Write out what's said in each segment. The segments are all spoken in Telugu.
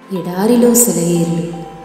ఎడారిలో సెలయేర్లు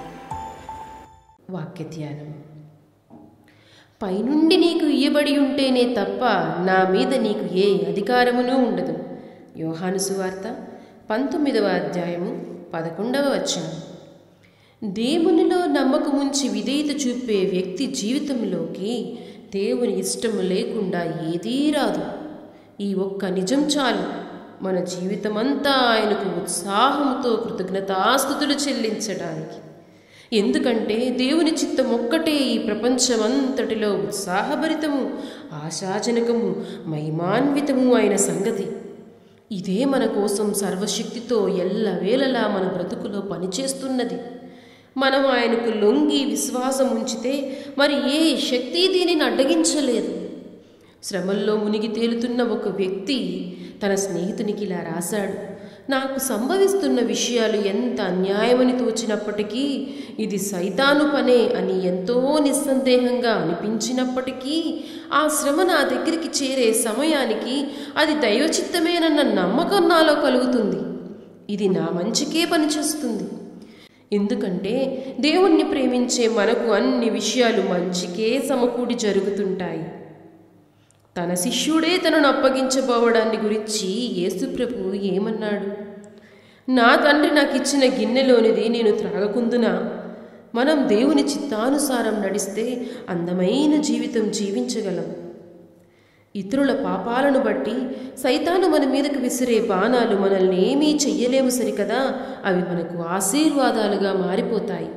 వాక్య ధ్యానం పైనుండి నీకు ఇయ్యబడి ఉంటేనే తప్ప నా మీద నీకు ఏ అధికారమునూ ఉండదు యోహాను సువార్త పంతొమ్మిదవ అధ్యాయము పదకొండవ వచనం దేవునిలో నమ్మకముంచి విధేయత చూపే వ్యక్తి జీవితంలోకి దేవుని ఇష్టము లేకుండా ఏదీ రాదు ఈ ఒక్క నిజం చాలు మన జీవితమంతా ఆయనకు ఉత్సాహంతో కృతజ్ఞతాస్థుతులు చెల్లించడానికి ఎందుకంటే దేవుని చిత్తం ఒక్కటే ఈ ప్రపంచమంతటిలో ఉత్సాహభరితము ఆశాజనకము మహిమాన్వితము అయిన సంగతి ఇదే మన కోసం సర్వశక్తితో ఎల్లవేళలా మన బ్రతుకులో పనిచేస్తున్నది మనం ఆయనకు లొంగి విశ్వాసం ఉంచితే మరి ఏ శక్తి దీనిని అడ్డగించలేదు శ్రమల్లో మునిగి తేలుతున్న ఒక వ్యక్తి తన స్నేహితునికి ఇలా రాశాడు నాకు సంభవిస్తున్న విషయాలు ఎంత అన్యాయమని తోచినప్పటికీ ఇది సైతాను పనే అని ఎంతో నిస్సందేహంగా అనిపించినప్పటికీ ఆ శ్రమ నా దగ్గరికి చేరే సమయానికి అది దైవచిత్తమేనన్న నమ్మకం నాలో కలుగుతుంది ఇది నా మంచికే పనిచేస్తుంది ఎందుకంటే దేవుణ్ణి ప్రేమించే మనకు అన్ని విషయాలు మంచికే సమకూడి జరుగుతుంటాయి తన శిష్యుడే తనను అప్పగించబోవడాన్ని గురించి యేసుప్రభు ఏమన్నాడు నా తండ్రి నాకు ఇచ్చిన గిన్నెలోనిది నేను త్రాగకుందునా మనం దేవుని చిత్తానుసారం నడిస్తే అందమైన జీవితం జీవించగలం ఇతరుల పాపాలను బట్టి సైతాను మన మీదకు విసిరే బాణాలు మనల్ని ఏమీ చెయ్యలేము సరికదా అవి మనకు ఆశీర్వాదాలుగా మారిపోతాయి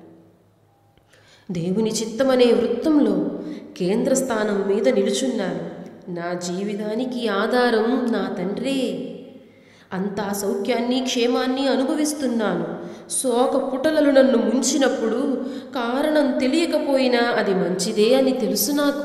దేవుని చిత్తమనే వృత్తంలో కేంద్ర స్థానం మీద నిలుచున్నాను నా జీవితానికి ఆధారం నా తండ్రే అంతా సౌఖ్యాన్ని క్షేమాన్ని అనుభవిస్తున్నాను శోక పుటలలు నన్ను ముంచినప్పుడు కారణం తెలియకపోయినా అది మంచిదే అని తెలుసు నాకు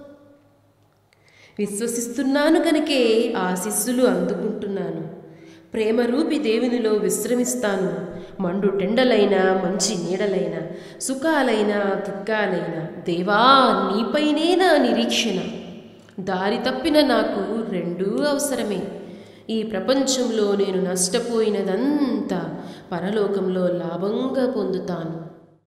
విశ్వసిస్తున్నాను కనుకే ఆశిస్సులు అందుకుంటున్నాను ప్రేమరూపి దేవునిలో విశ్రమిస్తాను మండు టెండలైన మంచి నీడలైన సుఖాలైన దుఃఖాలైన దేవా నీపైనే నా నిరీక్షణ దారి తప్పిన నాకు రెండూ అవసరమే ఈ ప్రపంచంలో నేను నష్టపోయినదంతా పరలోకంలో లాభంగా పొందుతాను